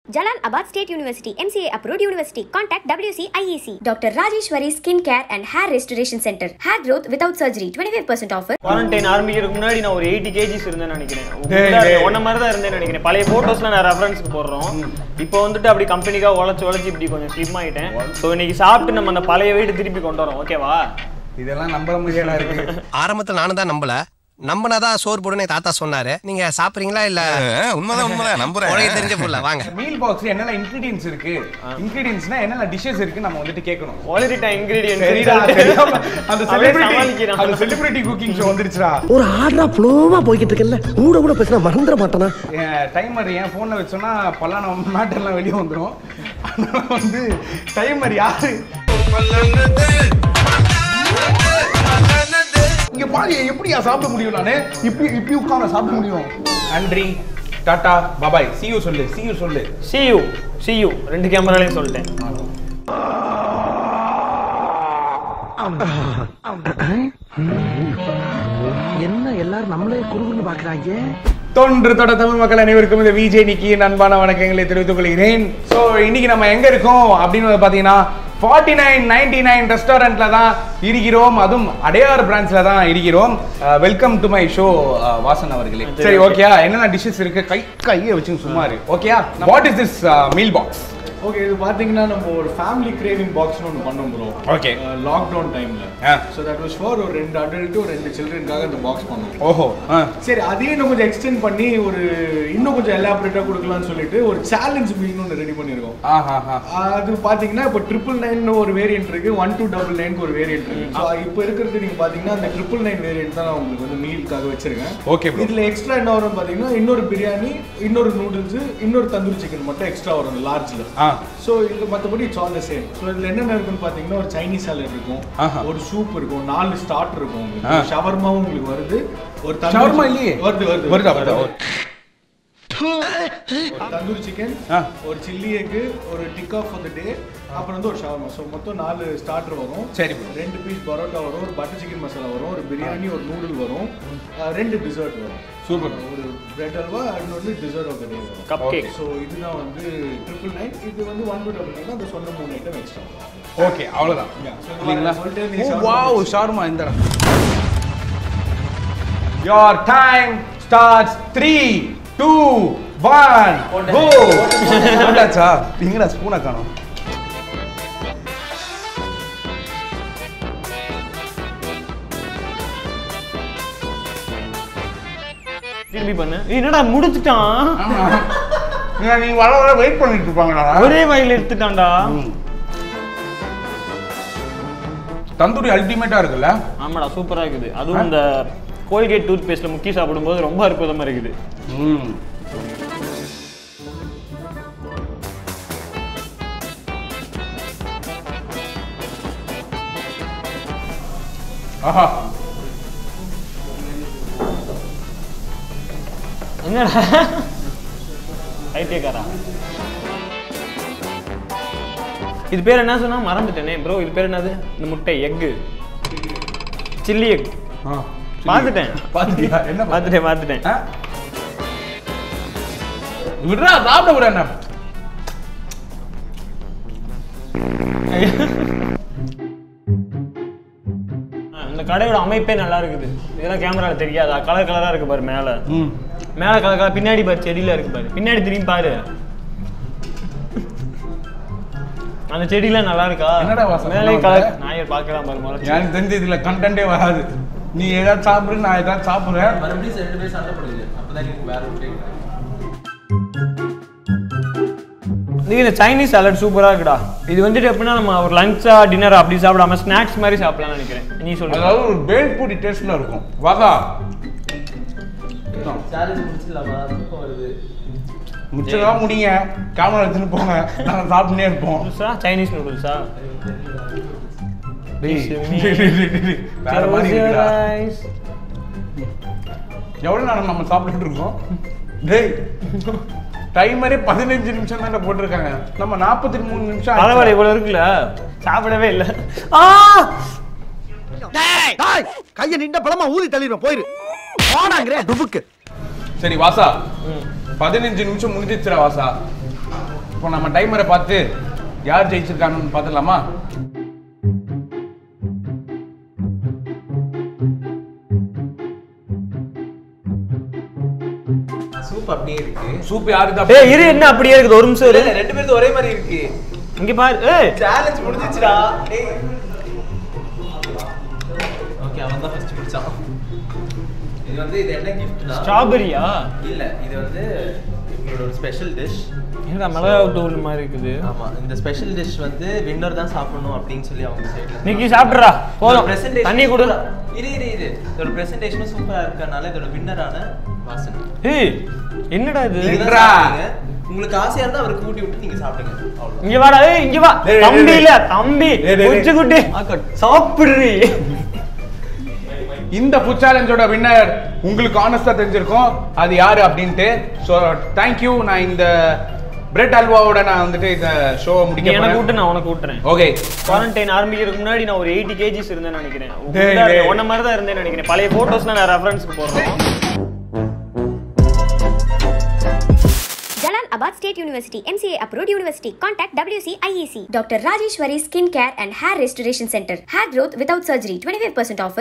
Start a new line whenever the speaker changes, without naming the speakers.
Jalal Abad State University, MCA approved university. Contact WC IEC. Dr. Rajeshwari Skin Care and Hair Restoration Center. Hair growth without surgery. 25% offer.
Quarantine ஆரம்பிக்கிறதுக்கு முன்னாடி நான் ஒரு eighty KGs இருந்தேன்னு நினைக்கிறேன்
டேய், டேய்.
ஒன்ன மாதிரி தான் இருந்தேன்னு நினைக்கிறேன் பழைய போட்டோஸ்ல நான் ரெஃபரன்ஸ்க்கு போடுறோம் இப்போ வந்துட்டு அப்படி கம்பெனிக்காக உழைச்சு உழைச்சி இப்படி கொஞ்சம் ஸ்லிம் ஆயிட்டேன் ஸோ இன்னைக்கு சாப்பிட்டு நம்ம அந்த பழைய வீடு திருப்பி கொண்டு வரோம் ஓகேவா
இதெல்லாம் நம்ப முடியாதா இருக்கு
ஆரம்பத்துல நானும் தான் நம்பல நம்பினாதான் சோறு போடுன்னு தாத்தா சொன்னாரு நீங்க சாப்பிடுறீங்களா இல்ல
உண்மைதான் உண்மைதான் நம்புறேன்
உனக்கு தெரிஞ்ச புள்ள வாங்க
மீல் பாக்ஸ் என்னென்ன இன்கிரீடியன்ஸ் இருக்கு இன்கிரீடியன்ஸ்னா என்னென்ன டிஷ்ஷஸ் இருக்கு நம்ம வந்துட்டு கேட்கணும்
குவாலிட்டிட்டா
சரிடா தெரியாம அந்த
அவன்
செலிபிரிட்டி
சமாளிக்கிறான்.
அந்த செலிபிரிட்டி குக்கிங் ஷோ வந்துருச்சுடா
ஒரு ஆர்டரா ஃப்ளோவா போய்கிட்டு இருக்கல கூட கூட பேசினா மறந்துட மாட்டானா
டைமர் என் ஃபோனில் வச்சோன்னா பல்லான மேட்டர்லாம் வெளியே வந்துடும் அதனால வந்து டைமர் யாரு இங்க பாரு எப்படியா சாப்பிட முடியும் நானு இப்படி இப்படி உட்கார சாப்பிட முடியும் நன்றி டாடா பாபாய் சியூ சொல்லு சியூ சொல்லு
சி யூ சி யூ ரெண்டு கேமராலையும் சொல்லிட்டேன்
என்ன எல்லாரும் நம்மளே குறுகுறுன்னு பாக்குறாங்க
தொன்று தொட தமிழ் மக்கள் அனைவருக்கும் இந்த விஜய் நிக்கி அன்பான வணக்கங்களை தெரிவித்துக் கொள்கிறேன் ஸோ இன்னைக்கு நம்ம எங்க இருக்கோம் அப்படின்னு வந்து பாத்தீங்கன்னா ஃபார்ட்டி நைன் நைன்டி நைன் ரெஸ்டாரண்ட்ல தான் இருக்கிறோம் அதுவும் அடையார் பிரான்ச்ல தான் இருக்கிறோம் welcome to my show Vasan அவர்களே சரி ஓகேயா என்னென்ன டிஷ்ஷஸ் இருக்கு கை கையை வச்சுங்க சும்மா இருக்கு ஓகேயா what is this meal box
okay இது பாத்தீங்கன்னா நம்ம ஒரு ஃபேமிலி கிரேவிங் பாக்ஸ்னு ஒன்று பண்ணோம் ப்ரோ
Okay.
லாக்டவுன் டைம்ல
ஆ.
ஸோ தட் வாஸ் ஃபார் ஒரு ரெண்டு அடல்ட்டு ஒரு ரெண்டு சில்ட்ரனுக்காக இந்த பாக்ஸ் பண்ணோம்
ஓஹோ
சரி அதையும் இன்னும் கொஞ்சம் எக்ஸ்டெண்ட் பண்ணி ஒரு இன்னும் கொஞ்சம் எலாபரேட்டாக கொடுக்கலாம்னு சொல்லிட்டு ஒரு சேலஞ்ச் மீல்னு ஒன்று ரெடி பண்ணியிருக்கோம்
ஆஹா
அது பாத்தீங்கன்னா இப்போ ட்ரிபிள் நைன் ஒரு வேரியன்ட் இருக்கு ஒன் டூ டபுள் நைனுக்கு ஒரு வேரியன்ட் இருக்கு ஸோ இப்போ இருக்கிறது நீங்க பாத்தீங்கன்னா அந்த ட்ரிபிள் நைன் வேரியன்ட் தான் நான் உங்களுக்கு வந்து மீலுக்காக வச்சிருக்கேன்
Okay, bro.
இதுல எக்ஸ்ட்ரா என்ன வரும் பாத்தீங்கன்னா இன்னொரு பிரியாணி இன்னொரு நூடுல்ஸ் இன்னொரு தந்தூரி சிக்கன் மட்டும் எக்ஸ்ட்ரா வரும் லார்ஜ்ல
ஆ
ஸோ இது மற்றபடி it's all the same so இதில் என்னென்ன இருக்குன்னு பார்த்தீங்கன்னா ஒரு சைனீஸ் சாலட் இருக்கும்
ஆஹா.
ஒரு சூப் இருக்கும் நாலு ஸ்டார்டர் இருக்கும்
ஆ.
உங்களுக்கு ஷவர்மாவும் உங்களுக்கு வருது ஒரு தந்தூரி
ஷவர்மா
chicken-
இல்லையே?
வருது வருது
வருதா, வருதா?
ஒரு தந்தூரி சிக்கன்
ஆ.
ஒரு சில்லி எக்கு ஒரு டிக்கா ஃபார் த டே அப்புறம் வந்து ஒரு ஷவர்மா ஸோ மொத்தம் நாலு ஸ்டார்டர் வரும்
சரி bro.
ரெண்டு பீஸ் பரோட்டா வரும் ஒரு பட்டர் சிக்கன் மசாலா வரும் ஒரு பிரியாணி ஒரு நூடுல் வரும் ஆ, ரெண்டு டிசர்ட் வரும்
Super.
ஒரு பிரெட் அல்வா இன்னொன்று டிசர்ட் ஆஃப் த டே வரும்
கப் கேக்
ஸோ இதுதான் வந்து ட்ரிபிள் நைன் இது வந்து ஒன் டூ டபுள் நைன் அந்த சொன்ன மூணு ஐட்டம் எக்ஸ்ட்ரா
ஓகே அவ்வளவுதான்
Yeah, so இது
இல்லைங்களா
சொல்லிட்டு நீ
ஓ
shawarma
வாவ்
முடிச்சு.
ஷார்மா இந்த your time starts three two one go போட்டாச்சா எங்கடா ஸ்பூனை காணோம்
திரும்பி பண்ணு ஏய், என்னடா முடிச்சிட்டான்
நீங்க வர வர வெயிட் பண்ணிட்டு இருப்பாங்களா
ஒரே வயல் எடுத்துட்டான்டா
தந்தூரி அல்டிமேட்டா இருக்குல்ல
ஆமாடா சூப்பரா இருக்குது அதுவும் இந்த கோல்கேட் டூத் பேஸ்ட்ல முக்கி சாப்பிடும்போது ரொம்ப அற்புதமா இருக்குது
ம் ஆஹா
என்னடா ஐத்தியக்காரா இது பேர் என்ன சொன்னா மறந்துட்டேனே ப்ரோ இது பேர் என்னது இந்த முட்டை எக்கு சில்லி எக்
ஆ,
பார்த்துட்டேன்
பாத்துட்டியா என்ன பார்த்து
பார்த்துட்டேன் பார்த்துட்டேன்
விடுறா சாப்பிட விட என்ன
ஆ, இந்த கடையோட அமைப்பே நல்லா இருக்குது இதெல்லாம் கேமரால தெரியாதா கலர் கலரா இருக்கு பாரு மேல
ம்
மேல கலர் கலர் பின்னாடி பாரு செடியில இருக்கு பாரு பின்னாடி திரும்பி பாரு அந்த செடியில நல்லா இருக்கா
என்னடா வாசம்
மேலே
நல்லா
கலர்
இருக்கு?
நான் பார்க்கலாம் பாரு முளைச்சு.
எனக்கு தெரிஞ்ச இதுல கண்டென்ட்டே வராது நீ ஏதாவது சாப்பிடு நான் ஏதாவது சாப்பிடுறேன்
இது இந்த சைனீஸ் சாலட் சூப்பரா இருக்குடா இது வந்துட்டு எப்படின்னா நம்ம ஒரு லஞ்சா டின்னர் அப்படி சாப்பிடாம ஸ்நாக்ஸ் மாதிரி சாப்பிடலாம்னு நினைக்கிறேன் நீ சொல்லு
அதாவது ஒரு பேல்பூரி டேஸ்ட்ல இருக்கும் வாகா முச்சதா முடிங்க கேமரா எடுத்துன்னு போங்க நாங்க சாப்பிட்டுனே இருப்போம்
நூடுல்ஸா சைனீஸ் நூடுல்ஸா
டேய், டேய், டேய், டேய், டேய். வேற மாதிரி இருக்குடா. எவ்வளவு நேரம் நம்ம சாப்பிட்டுட்டு இருக்கோம் டேய் டைமரே பதினஞ்சு நிமிஷம் தான் போட்டிருக்காங்க நம்ம நாற்பத்தி மூணு நிமிஷம் ஆச்சு.
பரவாயில்ல இவ்வளவு இருக்குல்ல சாப்பிடவே இல்ல ஆ
கைய நின்ற பழமா ஊதி தள்ளிடுவேன் போயிரு போனாங்கிறே டுபுக்கு
சரி வாசா பதினஞ்சு நிமிஷம் முடிஞ்சிச்சுடா வாசா இப்போ நம்ம டைமரை பார்த்து யார் ஜெயிச்சிருக்காங்கன்னு பார்த்துடலாமா
சூப் அப்படியே இருக்கு
சூப் யாரு தான்
ஏய் இரு என்ன அப்படியே இருக்குது ஒரு நிமிஷம் இரு
இல்ல, ரெண்டு பேரும் ஒரே மாதிரி இருக்கு
இங்க பாரு ஏய்
சேலஞ்ச் முடிஞ்சிச்சுடா ஓகே அவன் தான் ஃபர்ஸ்ட் முடிச்சான் இது வந்து இது என்ன கிஃப்ட்னா
ஸ்ட்ராபெரியா
இல்ல இது வந்து இவங்களோட ஒரு ஸ்பெஷல் டிஷ்
என்னடா மிளகா தூள் மாதிரி இருக்குது
ஆமா இந்த ஸ்பெஷல் டிஷ் வந்து வின்னர் தான் சாப்பிடணும் அப்படின்னு சொல்லி அவங்க சைடுல
இன்னைக்கு சாப்பிட்றா போதும்
பிரசன்டேஷன்
தண்ணி கொடு
இரு இரு இரு இதோட பிரசன்டேஷனும் சூப்பரா இருக்கறனால இதோட வின்னரான வாசன்
ஏய் என்னடா இது
நீங்க தான்
விட்றா.
சாப்பிடுங்க. உங்களுக்கு ஆசையா இருந்தா அவருக்கு கூட்டி விட்டு நீங்க சாப்பிடுங்க அவ்வளவு
இங்க வாடா ஏய் இங்க வா
டேய், டேய்,
தம்பி
டேய்.
இல்ல தம்பி
டேய், டேய்,
குச்சி குட்டி சாப்பிடுறீ
இந்த ஃபுட் சேலஞ்சோட வின்னர் உங்களுக்கு ஆனஸ்டா தெரிஞ்சிருக்கும் அது யாரு அப்படின்ட்டு ஸோ தேங்க்யூ நான் இந்த பிரெட் அல்வாவோட நான் வந்துட்டு இந்த ஷோ
நீ
முடிக்க
எனக்கு
போறேன்
கூட்டு நான் உனக்கு கூட்டுறேன்
ஓகே
குவாரண்டைன் ஆரம்பிக்கிறதுக்கு முன்னாடி நான் ஒரு எயிட்டி கேஜிஸ் இருந்தேன்னு நினைக்கிறேன்
டேய், டேய்.
உன்ன மாதிரி தான் இருந்தேன்னு நினைக்கிறேன் பழைய போட்டோஸ்லாம் நான் ரெஃபரன்ஸ்க்கு போடுறேன்
Jalan Abad State University, MCA approved university. Contact WC IEC. Dr. Rajeshwari Skin Care and Hair Restoration Center. Hair growth without surgery. 25% offer.